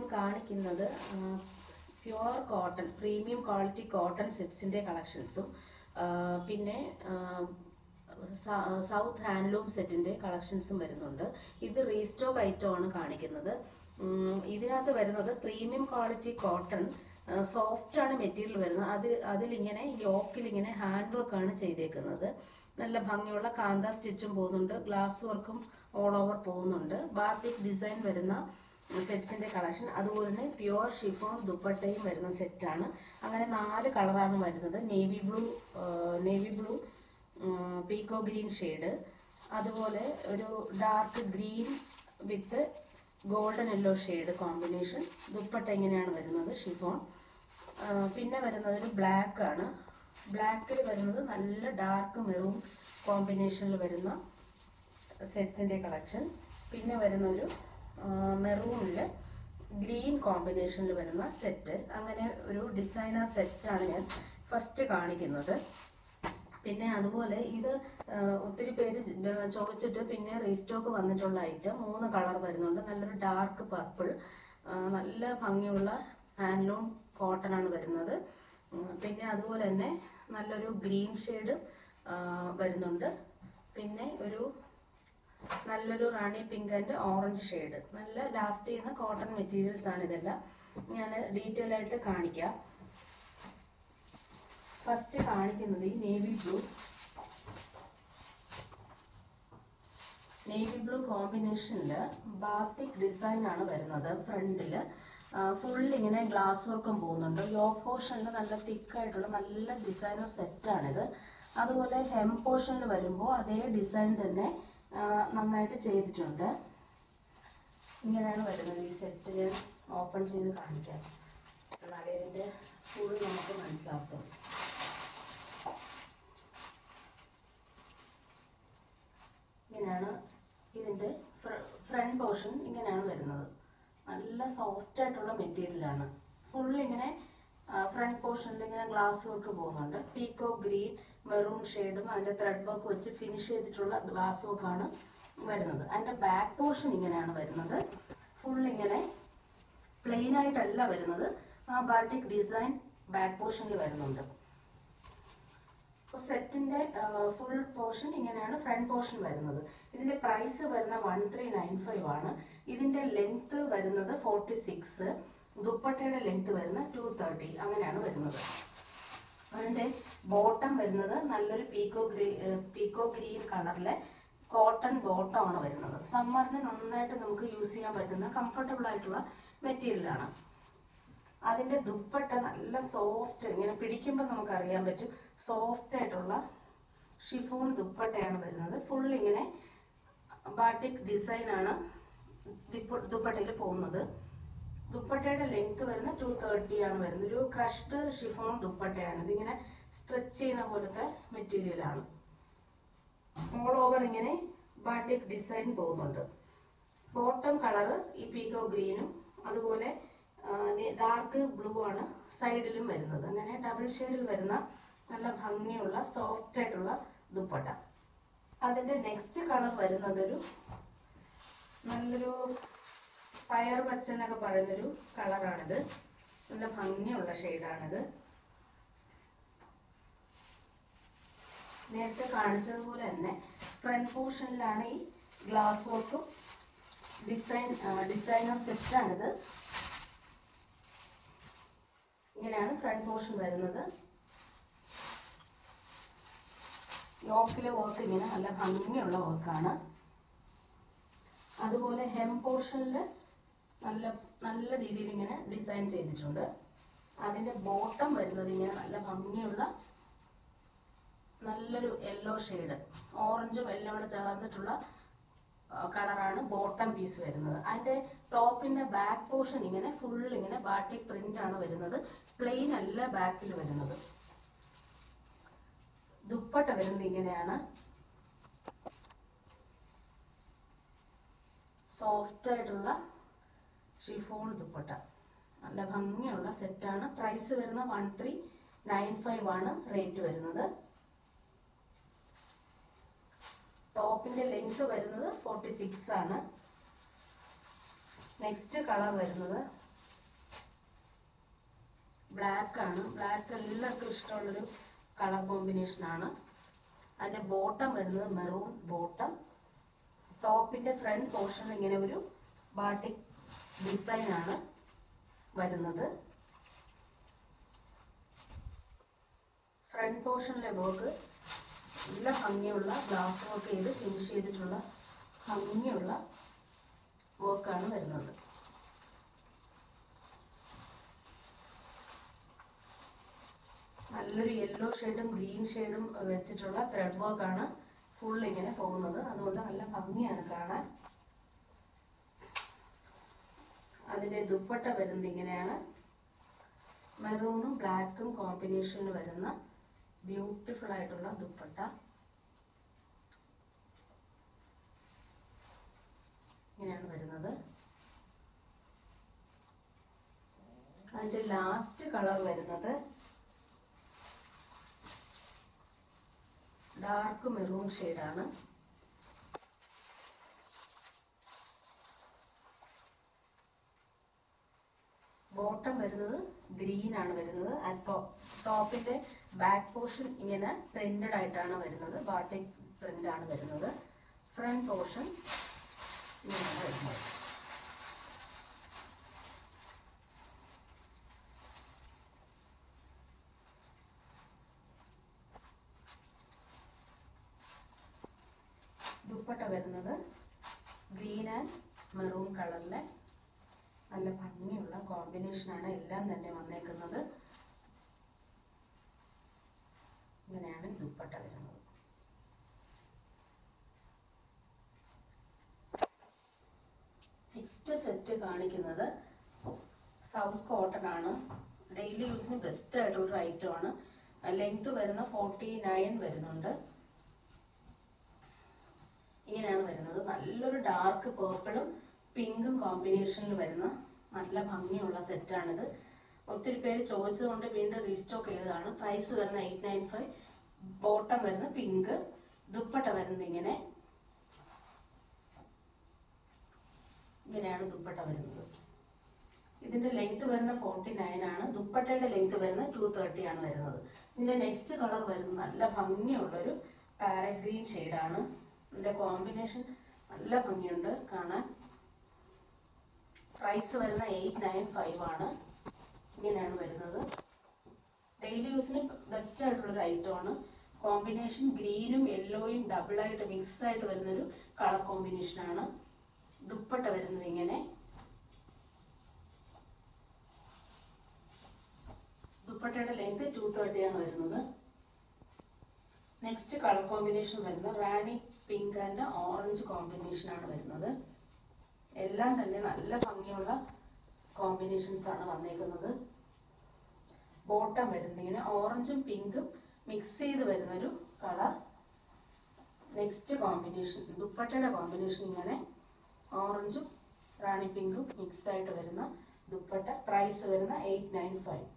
കാണിക്കുന്നത് pure cotton premium quality cotton സെറ്റ്സിൻ്റെ കളക്ഷൻസും പിന്നെ സൗത്ത് ഹാൻഡ്ലൂം സെറ്റിൻ്റെ കളക്ഷൻസും വരുന്നുണ്ട് ഇത് റീസ്റ്റോക്ക് ഐറ്റമാണ് കാണിക്കുന്നത് ഉം, ഇതിനകത്ത് വരുന്നത് പ്രീമിയം ക്വാളിറ്റി കോട്ടൺ സോഫ്റ്റ് ആണ് മെറ്റീരിയൽ വരുന്നത് അതിൽ അതിലിങ്ങനെ യോക്കിൽ ഇങ്ങനെ ഹാൻഡ് വർക്കാണ് ചെയ്തേക്കുന്നത് നല്ല ഭംഗിയുള്ള കാന്ത സ്റ്റിച്ചും പോകുന്നുണ്ട് ഗ്ലാസ് വർക്കും ഓൾ ഓവർ പോകുന്നുണ്ട് ബാത്തിക് ഡിസൈൻ വരുന്ന സെറ്റ്സിന്റെ കളക്ഷൻ അതുപോലെ തന്നെ പ്യുവർ ഷിഫോൺ ദുപ്പട്ടയും വരുന്ന സെറ്റാണ് അങ്ങനെ നാല് കളറാണ് വരുന്നത് navy blue navy blue peacock green shade അതുപോലെ ഒരു dark green with golden yellow shade combination dupatta ഇങ്ങനെയാണ് വരുന്നത് ഷിഫോൺ ആ, പിന്നെ വരുന്നത് ഒരു ബ്ലാക്ക് ആണ് ബ്ലാക്കിൽ വരുന്നത് നല്ല ഡാർക്ക് മെറൂൺ കോമ്പിനേഷനിൽ വരുന്ന സെറ്റ്സിൻ്റെ കളക്ഷൻ പിന്നെ വരുന്ന ഒരു മെറൂണിൽ ഗ്രീൻ കോമ്പിനേഷനിൽ വരുന്ന സെറ്റ് അങ്ങനെ ഒരു ഡിസൈനർ സെറ്റാണ് ഞാൻ ഫസ്റ്റ് കാണിക്കുന്നത് പിന്നെ അതുപോലെ ഇത് ആ, ഒത്തിരി പേര് ജ- ചോദിച്ചിട്ട് പിന്നെ റീസ്റ്റോക്ക് വന്നിട്ടുള്ള ഐറ്റം മൂന്ന് കളർ വരുന്നുണ്ട് നല്ലൊരു ഡാർക്ക് പർപ്പിൾ നല്ല ഭംഗിയുള്ള ഹാൻഡ്ലൂം കോട്ടൺ ആണ് വരുന്നത് ഉം, പിന്നെ അതുപോലെ തന്നെ നല്ലൊരു ഗ്രീൻ ഷെയ്ഡ് വരുന്നുണ്ട് പിന്നെ ഒരു നല്ലൊരു rani pink and orange shade നല്ല ലാസ്റ്റ് ചെയ്യുന്ന കോട്ടൺ മെറ്റീരിയൽസ് ആണ് ഇതെല്ലാം ഞാൻ ഡീറ്റെയിൽ ആയിട്ട് കാണിക്കാം ഫസ്റ്റ് കാണിക്കുന്നത് ഈ നേവി ബ്ലൂ നേവി ബ്ലൂ കോമ്പിനേഷനിൽ ബാത്തിക് ഡിസൈൻ ആണ് വരുന്നത് ഫ്രണ്ടിൽ ഫുൾ ഇങ്ങനെ ഗ്ലാസ് വർക്കും പോകുന്നുണ്ട് യോ പോർഷനിൽ നല്ല തിക്കായിട്ടുള്ള നല്ല ഡിസൈനർ സെറ്റാണിത് അതുപോലെ ഹെം പോർഷനിൽ വരുമ്പോൾ അതേ ഡിസൈൻ തന്നെ ആ, നന്നായിട്ട് ചെയ്തിട്ടുണ്ട് ഇങ്ങനെയാണ് വരുന്നത് ഈ സെറ്റ് ഞാൻ ഓപ്പൺ ചെയ്ത് കാണിക്കാം എന്നാലേ ഇതിൻ്റെ ഫുൾ നമുക്ക് മനസ്സിലാക്കും ഇങ്ങനെയാണ് ഇതിൻ്റെ ഫ്രണ്ട് പോർഷൻ ഇങ്ങനെയാണ് വരുന്നത് നല്ല സോഫ്റ്റ് ആയിട്ടുള്ള മെറ്റീരിയലാണ് ഫുൾ ഇങ്ങനെ ഫ്രണ്ട് പോർഷനിൽ ഇങ്ങനെ ഗ്ലാസ് വർക്ക് പോകുന്നുണ്ട് പീക്കോ ഗ്രീൻ മെറൂൺ ഷെയ്ഡും അതിൻ്റെ ത്രെഡ് വർക്ക് വെച്ച് ഫിനിഷ് ചെയ്തിട്ടുള്ള ഗ്ലാസ് വർക്കാണ് വരുന്നത് അതിൻ്റെ ബാക്ക് പോർഷൻ ഇങ്ങനെയാണ് വരുന്നത് ഫുൾ ഇങ്ങനെ പ്ലെയിൻ ആയിട്ടല്ല വരുന്നത് ആ ബാട്ടിക് ഡിസൈൻ ബാക്ക് പോർഷനിൽ വരുന്നുണ്ട് അപ്പോൾ സെറ്റിന്റെ ഫുൾ പോർഷൻ ഇങ്ങനെയാണ് ഫ്രണ്ട് പോർഷൻ വരുന്നത് ഇതിന്റെ പ്രൈസ് വരുന്ന വൺ ത്രീ നയൻ ഫൈവ് ആണ് ഇതിന്റെ ലെങ്ത് വരുന്നത് ഫോർട്ടി സിക്സ് ദുപ്പട്ടയുടെ ലെങ്ത് വരുന്ന ടു തേർട്ടി അങ്ങനെയാണ് വരുന്നത് അതിന്റെ ബോട്ടം വരുന്നത് നല്ലൊരു പീക്കോ ഗ്രീ പീക്കോ ഗ്രീൻ കളറിലെ കോട്ടൺ ബോട്ടം ആണ് വരുന്നത് സമ്മറിന് നന്നായിട്ട് നമുക്ക് യൂസ് ചെയ്യാൻ പറ്റുന്ന കംഫർട്ടബിൾ ആയിട്ടുള്ള മെറ്റീരിയലാണ് അതിന്റെ ദുപ്പട്ട നല്ല സോഫ്റ്റ് ഇങ്ങനെ പിടിക്കുമ്പോൾ നമുക്ക് അറിയാൻ പറ്റും സോഫ്റ്റ് ആയിട്ടുള്ള ഷിഫോൺ ദുപ്പട്ടയാണ് വരുന്നത് ഫുൾ ഇങ്ങനെ ബാട്ടിക് ഡിസൈൻ ആണ് ദുപ്പട്ടയിൽ പോകുന്നത് ദുപ്പട്ടയുടെ ലെങ്ത് വരുന്ന ടു തേർട്ടി ആണ് വരുന്നത് ഒരു ക്രഷ്ഡ് ഷിഫോൺ ദുപ്പട്ടയാണ് ഇതിങ്ങനെ സ്ട്രെച്ച് ചെയ്യുന്ന പോലത്തെ മെറ്റീരിയൽ ആണ് ഓൾ ഓവർ ഇങ്ങനെ ബാട്ടിക് ഡിസൈൻ പോകുന്നുണ്ട് ബോട്ടം കളറ് ഈ പീക്കോ ഗ്രീനും അതുപോലെ ഡാർക്ക് ബ്ലൂ ആണ് സൈഡിലും വരുന്നത് അങ്ങനെ ഡബിൾ ഷെയ്ഡിൽ വരുന്ന നല്ല ഭംഗിയുള്ള സോഫ്റ്റ് ആയിട്ടുള്ള ദുപ്പട്ട അതിന്റെ നെക്സ്റ്റ് കളർ വരുന്നതൊരു നല്ലൊരു പയർ പച്ച എന്നൊക്കെ പറയുന്നൊരു കളറാണിത് നല്ല ഭംഗിയുള്ള ഷെയ്ഡാണിത് നേരത്തെ കാണിച്ചതുപോലെ തന്നെ ഫ്രണ്ട് പോർഷനിലാണ് ഈ ഗ്ലാസ് വർക്കും ഡിസൈൻ ഡിസൈനർ സെറ്റാണിത് ഇങ്ങനെയാണ് ഫ്രണ്ട് പോർഷൻ വരുന്നത് യോക്കിലെ വർക്ക് ഇങ്ങനെ നല്ല ഭംഗിയുള്ള വർക്കാണ് അതുപോലെ ഹെം പോർഷനിൽ നല്ല നല്ല രീതിയിൽ ഇങ്ങനെ ഡിസൈൻ ചെയ്തിട്ടുണ്ട് അതിൻ്റെ ബോട്ടം വരുന്നത് ഇങ്ങനെ നല്ല ഭംഗിയുള്ള നല്ലൊരു യെല്ലോ ഷെയ്ഡ് ഓറഞ്ചും യെല്ലോ കൂടെ ചേർന്നിട്ടുള്ള കളറാണ് ബോട്ടം പീസ് വരുന്നത് അതിൻ്റെ ടോപ്പിൻ്റെ ബാക്ക് പോർഷൻ ഇങ്ങനെ ഫുൾ ഇങ്ങനെ ബാട്ടിക് പ്രിന്റ് ആണ് വരുന്നത് പ്ലെയിൻ അല്ല ബാക്കിൽ വരുന്നത് ദുപ്പട്ട വരുന്നത് ഇങ്ങനെയാണ് സോഫ്റ്റ് ആയിട്ടുള്ള ഷിഫോൺ ദുപ്പട്ട നല്ല ഭംഗിയുള്ള സെറ്റാണ് പ്രൈസ് വരുന്ന വൺ ത്രീ നയൻ ഫൈവ് ആണ് റേറ്റ് വരുന്നത് ടോപ്പിന്റെ ലെങ്ത് വരുന്നത് ഫോർട്ടി സിക്സ് ആണ് നെക്സ്റ്റ് കളർ വരുന്നത് ബ്ലാക്ക് ആണ് ബ്ലാക്ക് എല്ലാവർക്കും ഇഷ്ടമുള്ളൊരു കളർ കോമ്പിനേഷനാണ് അതിൻ്റെ ബോട്ടം വരുന്നത് മെറൂൺ ബോട്ടം ടോപ്പിൻ്റെ ഫ്രണ്ട് പോർഷൻ ഇങ്ങനെ ഒരു ബാട്ടിക് ഡിസൈൻ ആണ് വരുന്നത് ഫ്രണ്ട് പോർഷനിലെ വർക്ക് നല്ല ഭംഗിയുള്ള ഗ്ലാസ് വർക്ക് ചെയ്ത് ഫിനിഷ് ചെയ്തിട്ടുള്ള ഭംഗിയുള്ള വർക്കാണ് വരുന്നത് നല്ലൊരു യെല്ലോ ഷെയ്ഡും ഗ്രീൻ ഷെയ്ഡും വെച്ചിട്ടുള്ള ത്രെഡ് വർക്കാണ് ഫുൾ ഇങ്ങനെ പോകുന്നത് അതുകൊണ്ട് നല്ല ഭംഗിയാണ് കാണാൻ അതിൻ്റെ ദുപ്പട്ട വരുന്നത് ഇങ്ങനെയാണ് മെറൂണും ബ്ലാക്കും കോമ്പിനേഷനിൽ വരുന്ന ബ്യൂട്ടിഫുൾ ആയിട്ടുള്ള ദുപ്പട്ട ഇങ്ങനെയാണ് വരുന്നത് അതിൻ്റെ ലാസ്റ്റ് കളർ വരുന്നത് ഡാർക്ക് മെറൂൺ ഷെയ്ഡാണ് ബോട്ടം വരുന്നത് ഗ്രീൻ ആണ് വരുന്നത് ടോപ്പിന്റെ ബാക്ക് പോർഷൻ ഇങ്ങനെ പ്രിന്റഡ് ആയിട്ടാണ് വരുന്നത് ബാട്ടിക് പ്രിന്റ് ആണ് വരുന്നത് ഫ്രണ്ട് പോർഷൻ ഇങ്ങനെയാണ് വരുന്നത് ദുപ്പട്ട വരുന്നത് ഗ്രീൻ ആൻഡ് മെറൂൺ കളറിലെ നല്ല ഭംഗിയുള്ള കോമ്പിനേഷനാണ് എല്ലാം തന്നെ വന്നേക്കുന്നത് ഇങ്ങനെയാണ് ഈ ദുപ്പട്ട വരുന്നത് നെക്സ്റ്റ് സെറ്റ് കാണിക്കുന്നത് സൗത്ത് കോട്ടൺ ആണ് ഡെയിലി യൂസിന് ബെസ്റ്റ് ആയിട്ടുള്ള ഒരു ഐറ്റം ആണ് ലെങ്ത് വരുന്ന ഫോർട്ടി നയൻ വരുന്നുണ്ട് ഇങ്ങനെയാണ് വരുന്നത് നല്ലൊരു ഡാർക്ക് പേർപ്പിളും പിങ്കും കോമ്പിനേഷനിൽ വരുന്ന നല്ല ഭംഗിയുള്ള സെറ്റാണിത് ഒത്തിരി പേര് ചോദിച്ചതുകൊണ്ട് വീണ്ടും റീസ്റ്റോക്ക് ചെയ്തതാണ് പ്രൈസ് വരുന്ന എയ്റ്റ് നയൻ ഫൈവ് ബോട്ടം വരുന്ന പിങ്ക് ദുപ്പട്ട വരുന്നത് ഇങ്ങനെ ഇങ്ങനെയാണ് ദുപ്പട്ട വരുന്നത് ഇതിന്റെ ലെങ്ത് വരുന്ന ഫോർട്ടി നയൻ ആണ് ദുപ്പട്ടയുടെ ലെങ്ത് വരുന്ന ടു തേർട്ടി ആണ് വരുന്നത് ഇതിന്റെ നെക്സ്റ്റ് കളർ വരുന്നത് നല്ല ഭംഗിയുള്ളൊരു പാരറ്റ് ഗ്രീൻ ഷെയ്ഡാണ് ഇതിന്റെ കോമ്പിനേഷൻ നല്ല ഭംഗിയുണ്ട് കാണാൻ പ്രൈസ് വരുന്ന എയ്റ്റ് നയൻ ഫൈവ് ആണ് ഇങ്ങനെയാണ് വരുന്നത് ഡെയിലി യൂസിന് ബെസ്റ്റ് ആയിട്ടുള്ളൊരു ഐറ്റമാണ് കോമ്പിനേഷൻ ഗ്രീനും യെല്ലോയും ഡബിൾ ആയിട്ട് മിക്സ് ആയിട്ട് വരുന്നൊരു കളർ കോമ്പിനേഷനാണ് ദുപ്പട്ട വരുന്നത് ഇങ്ങനെ ദുപ്പട്ടയുടെ ലെങ്ത് ടു തേർട്ടി ആണ് വരുന്നത് നെക്സ്റ്റ് കളർ കോമ്പിനേഷൻ വരുന്നത് rani pink and orange combination ആണ് വരുന്നത് എല്ലാം തന്നെ നല്ല ഭംഗിയുള്ള കോമ്പിനേഷൻസ് ആണ് വന്നേക്കുന്നത് ബോട്ടം വരുന്നത് ഇങ്ങനെ ഓറഞ്ചും പിങ്കും മിക്സ് ചെയ്ത് വരുന്നൊരു കളർ നെക്സ്റ്റ് കോമ്പിനേഷൻ ദുപ്പട്ടയുടെ കോമ്പിനേഷൻ ഇങ്ങനെ ഓറഞ്ചും റാണി പിങ്കും മിക്സ് ആയിട്ട് വരുന്ന ദുപ്പട്ട പ്രൈസ് വരുന്ന എയ്റ്റ് നയൻ ഫൈവ്